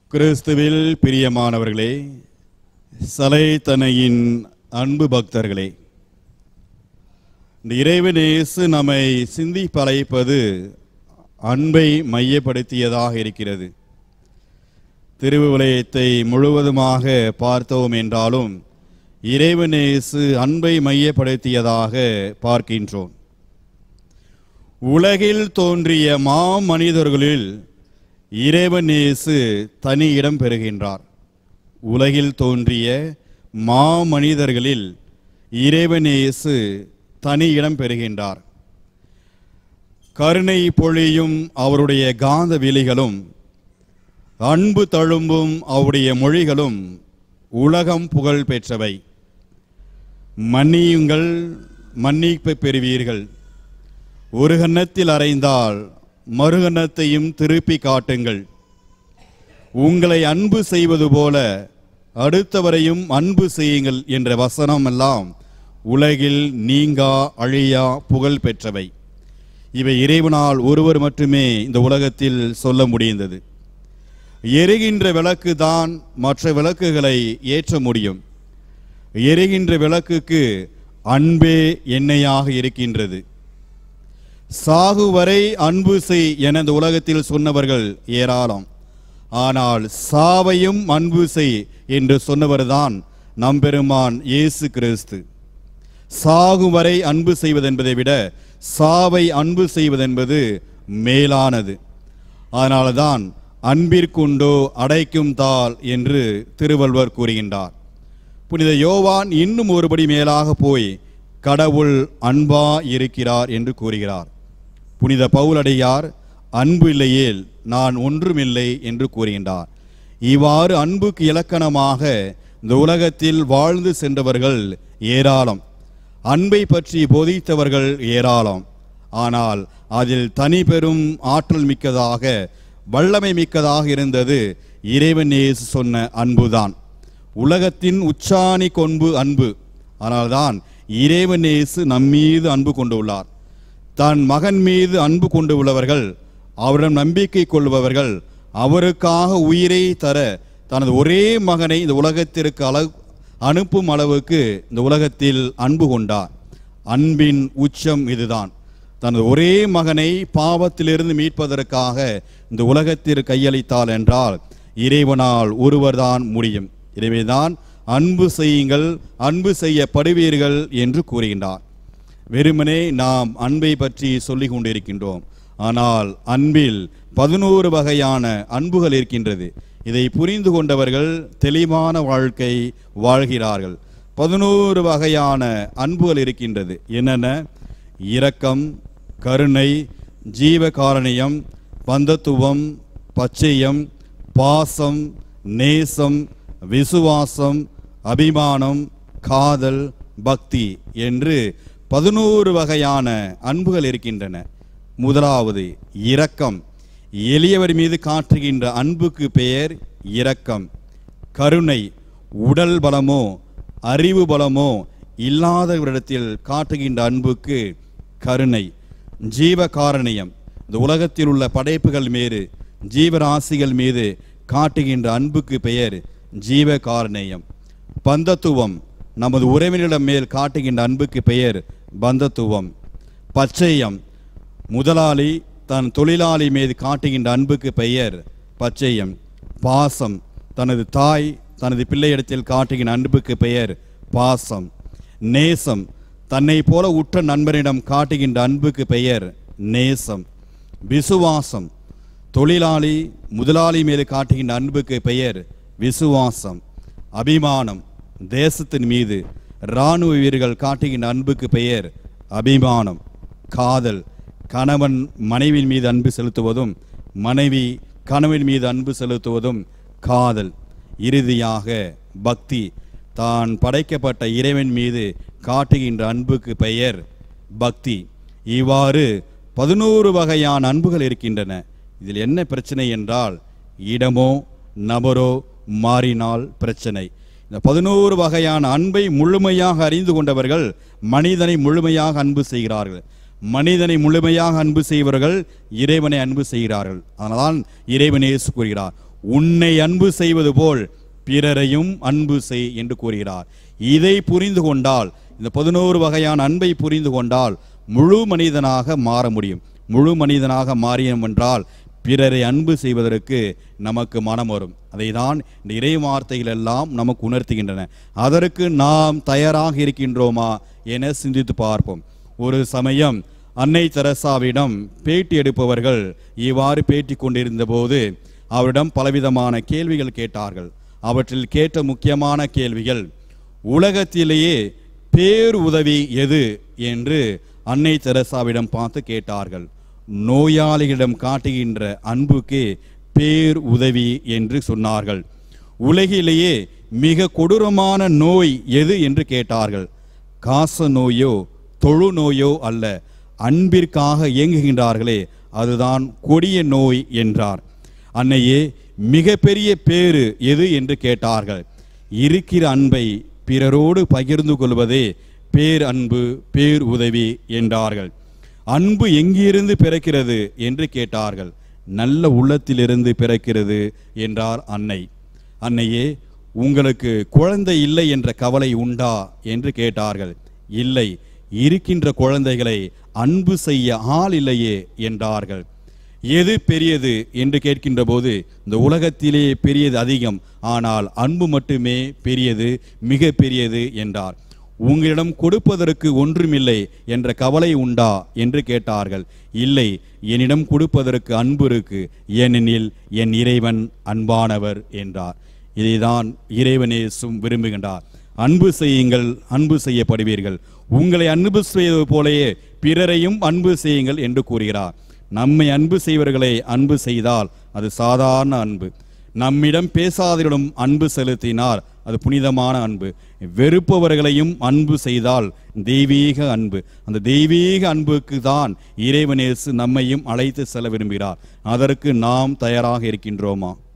கிறிஸ்துவில் பிரியமானவர்களே சலைத்தனையின் அன்பு பக்தர்களே இந்த இறைவன் இயேசு நம்மை சிந்தி பழைப்பது அன்பை மையப்படுத்தியதாக இருக்கிறது திருவிவிலயத்தை முழுவதுமாக பார்த்தோம் என்றாலும் இறைவன் இயேசு அன்பை மையப்படுத்தியதாக பார்க்கின்றோம் உலகில் தோன்றிய மாமனிதர்களில் இறைவன் இயேசு தனி இடம் பெறுகின்றார் உலகில் தோன்றிய மாமனிதர்களில் இறைவன் இயேசு தனி இடம் பெறுகின்றார் கருணை பொழியும் அவருடைய காந்த விழிகளும் அன்பு தழும்பும் அவருடைய மொழிகளும் உலகம் புகழ் பெற்றவை மன்னியுங்கள் மன்னிப்பு பெறுவீர்கள் ஒரு கன்னத்தில் அறைந்தால் மறுகன்னத்தையும் திருப்பி காட்டுங்கள் உங்களை அன்பு செய்வது போல அடுத்தவரையும் அன்பு செய்யுங்கள் என்ற வசனம் எல்லாம் உலகில் நீங்கா அழியா புகழ் பெற்றவை இவை இறைவனால் ஒருவர் மட்டுமே இந்த உலகத்தில் சொல்ல முடிந்தது எரிகின்ற விளக்கு தான் மற்ற விளக்குகளை ஏற்ற முடியும் எரிகின்ற விளக்குக்கு அன்பே எண்ணெயாக இருக்கின்றது சாகு வரை அன்பு செய் என இந்த உலகத்தில் சொன்னவர்கள் ஏராளம் ஆனால் சாவையும் அன்பு செய் என்று சொன்னவர்தான் நம்பெருமான் இயேசு கிறிஸ்து சாகும் வரை அன்பு செய்வதென்பதை விட சாவை அன்பு செய்வதென்பது மேலானது அதனால்தான் அன்பிற்குண்டோ அடைக்கும் தாள் என்று திருவள்ளுவர் கூறுகின்றார் புனித யோவான் இன்னும் ஒருபடி மேலாக போய் கடவுள் அன்பா இருக்கிறார் என்று கூறுகிறார் புனித பவுலடியார் அன்பு இல்லையேல் நான் ஒன்றுமில்லை என்று கூறுகின்றார் இவ்வாறு அன்புக்கு இலக்கணமாக இந்த உலகத்தில் வாழ்ந்து சென்றவர்கள் ஏராளம் அன்பை பற்றி போதித்தவர்கள் ஏராளம் ஆனால் அதில் தனி பெரும் ஆற்றல் மிக்கதாக வல்லமை மிக்கதாக இருந்தது இறைவன் இயேசு சொன்ன அன்புதான் உலகத்தின் உச்சாணி கொன்பு அன்பு ஆனால்தான் இறைவன் இயேசு நம்மீது அன்பு கொண்டுள்ளார் தன் மகன் மீது அன்பு கொண்டு உள்ளவர்கள் அவரிடம் நம்பிக்கை கொள்பவர்கள் அவருக்காக உயிரை தர தனது ஒரே மகனை இந்த உலகத்திற்கு அள அனுப்பும் அளவுக்கு இந்த உலகத்தில் அன்பு கொண்டார் அன்பின் உச்சம் இதுதான் தனது ஒரே மகனை பாவத்திலிருந்து மீட்பதற்காக இந்த உலகத்திற்கு கையளித்தாள் என்றால் இறைவனால் ஒருவர்தான் முடியும் எனவேதான் அன்பு செய்யுங்கள் அன்பு செய்யப்படுவீர்கள் என்று கூறுகின்றார் வெறுமனே நாம் அன்பை பற்றி சொல்லிக் கொண்டிருக்கின்றோம் ஆனால் அன்பில் பதினோரு வகையான அன்புகள் இருக்கின்றது இதை புரிந்து கொண்டவர்கள் தெளிவான வாழ்க்கை வாழ்கிறார்கள் பதினோரு வகையான அன்புகள் இருக்கின்றது என்னென்ன இரக்கம் கருணை ஜீவகாரணியம் பந்தத்துவம் பச்சையம் பாசம் நேசம் விசுவாசம் அபிமானம் காதல் பக்தி என்று பதினோரு வகையான அன்புகள் இருக்கின்றன முதலாவது இரக்கம் எளியவர் மீது காட்டுகின்ற அன்புக்கு பெயர் இரக்கம் கருணை உடல் பலமோ அறிவு பலமோ இல்லாதவரிடத்தில் காட்டுகின்ற அன்புக்கு கருணை ஜீவ காரணியம் இந்த உலகத்தில் உள்ள படைப்புகள் மீது ஜீவராசிகள் மீது காட்டுகின்ற அன்புக்கு பெயர் ஜீவ காரணியம் பந்தத்துவம் நமது உறவினரிடம் மேல் காட்டுகின்ற அன்புக்கு பெயர் பந்தத்துவம் பச்சையம் முதலாளி தன் தொழிலாளி மீது காட்டுகின்ற அன்புக்கு பெயர் பச்சையம் பாசம் தனது தாய் தனது பிள்ளையிடத்தில் காட்டுகின்ற அன்புக்கு பெயர் பாசம் நேசம் தன்னை போல உற்ற நண்பனிடம் காட்டுகின்ற அன்புக்கு பெயர் நேசம் விசுவாசம் தொழிலாளி முதலாளி மீது காட்டுகின்ற அன்புக்கு பெயர் விசுவாசம் அபிமானம் தேசத்தின் மீது இராணுவ வீரர்கள் காட்டுகின்ற அன்புக்கு பெயர் அபிமானம் காதல் கணவன் மனைவியின் மீது அன்பு செலுத்துவதும் மனைவி கணவன் மீது அன்பு செலுத்துவதும் காதல் இறுதியாக பக்தி தான் படைக்கப்பட்ட இறைவன் மீது காட்டுகின்ற அன்புக்கு பெயர் பக்தி இவ்வாறு பதினோரு வகையான அன்புகள் இருக்கின்றன இதில் என்ன பிரச்சனை என்றால் இடமோ நபரோ மாறினால் பிரச்சனை இந்த பதினோரு வகையான அன்பை முழுமையாக அறிந்து கொண்டவர்கள் மனிதனை முழுமையாக அன்பு செய்கிறார்கள் மனிதனை முழுமையாக அன்பு செய்வர்கள் இறைவனை அன்பு செய்கிறார்கள் அதனால் இறைவன் இயேசு கூறுகிறார் உன்னை அன்பு செய்வது போல் பிறரையும் அன்பு செய் என்று கூறுகிறார் இதை புரிந்து கொண்டால் இந்த பதினோரு வகையான அன்பை புரிந்து கொண்டால் முழு மனிதனாக மாற முடியும் முழு மனிதனாக மாறியோம் என்றால் பிறரை அன்பு செய்வதற்கு நமக்கு மனம் வரும் அதை தான் இந்த இறை வார்த்தைகள் எல்லாம் நமக்கு உணர்த்துகின்றன அதற்கு நாம் தயாராக இருக்கின்றோமா என சிந்தித்து பார்ப்போம் ஒரு சமயம் அன்னை தெரசாவிடம் பேட்டி எடுப்பவர்கள் இவ்வாறு பேட்டி கொண்டிருந்த போது அவரிடம் பலவிதமான கேள்விகள் கேட்டார்கள் அவற்றில் கேட்ட முக்கியமான கேள்விகள் உலகத்திலேயே பேர் உதவி எது என்று அன்னை தெரசாவிடம் பார்த்து கேட்டார்கள் நோயாளிகளிடம் காட்டுகின்ற அன்புக்கு பேர் உதவி என்று சொன்னார்கள் உலகிலேயே மிக கொடூரமான நோய் எது என்று கேட்டார்கள் காச நோயோ தொழு நோயோ அல்ல அன்பிற்காக இயங்குகின்றார்களே அதுதான் கொடிய நோய் என்றார் அன்னையே மிகப்பெரிய பேரு எது என்று கேட்டார்கள் இருக்கிற அன்பை பிறரோடு பகிர்ந்து கொள்வதே பேர் அன்பு பேர் உதவி என்றார்கள் அன்பு எங்கிருந்து பிறக்கிறது என்று கேட்டார்கள் நல்ல உள்ளத்திலிருந்து பிறக்கிறது என்றார் அன்னை அன்னையே உங்களுக்கு குழந்தை இல்லை என்ற கவலை உண்டா என்று கேட்டார்கள் இல்லை இருக்கின்ற குழந்தைகளை அன்பு செய்ய ஆள் இல்லையே என்றார்கள் எது பெரியது என்று கேட்கின்ற போது இந்த உலகத்திலே பெரியது அதிகம் ஆனால் அன்பு மட்டுமே பெரியது மிக பெரியது என்றார் உங்களிடம் கொடுப்பதற்கு ஒன்றுமில்லை என்ற கவலை உண்டா என்று கேட்டார்கள் இல்லை என்னிடம் கொடுப்பதற்கு அன்பு இருக்கு ஏனெனில் என் இறைவன் அன்பானவர் என்றார் இதைதான் இறைவனேசும் விரும்புகின்றார் அன்பு செய்யுங்கள் அன்பு செய்யப்படுவீர்கள் உங்களை அன்பு செய்வது போலயே பிறரையும் அன்பு செய்யுங்கள் என்று கூறுகிறார் நம்மை அன்பு செய்வர்களை அன்பு செய்தால் அது சாதாரண அன்பு நம்மிடம் பேசாதவரிடம் அன்பு செலுத்தினார் அது புனிதமான அன்பு வெறுப்பவர்களையும் அன்பு செய்தால் தெய்வீக அன்பு அந்த தெய்வீக அன்புக்கு தான் இறைவனேசு நம்மையும் அழைத்து செல்ல விரும்புகிறார் அதற்கு நாம் தயாராக இருக்கின்றோமா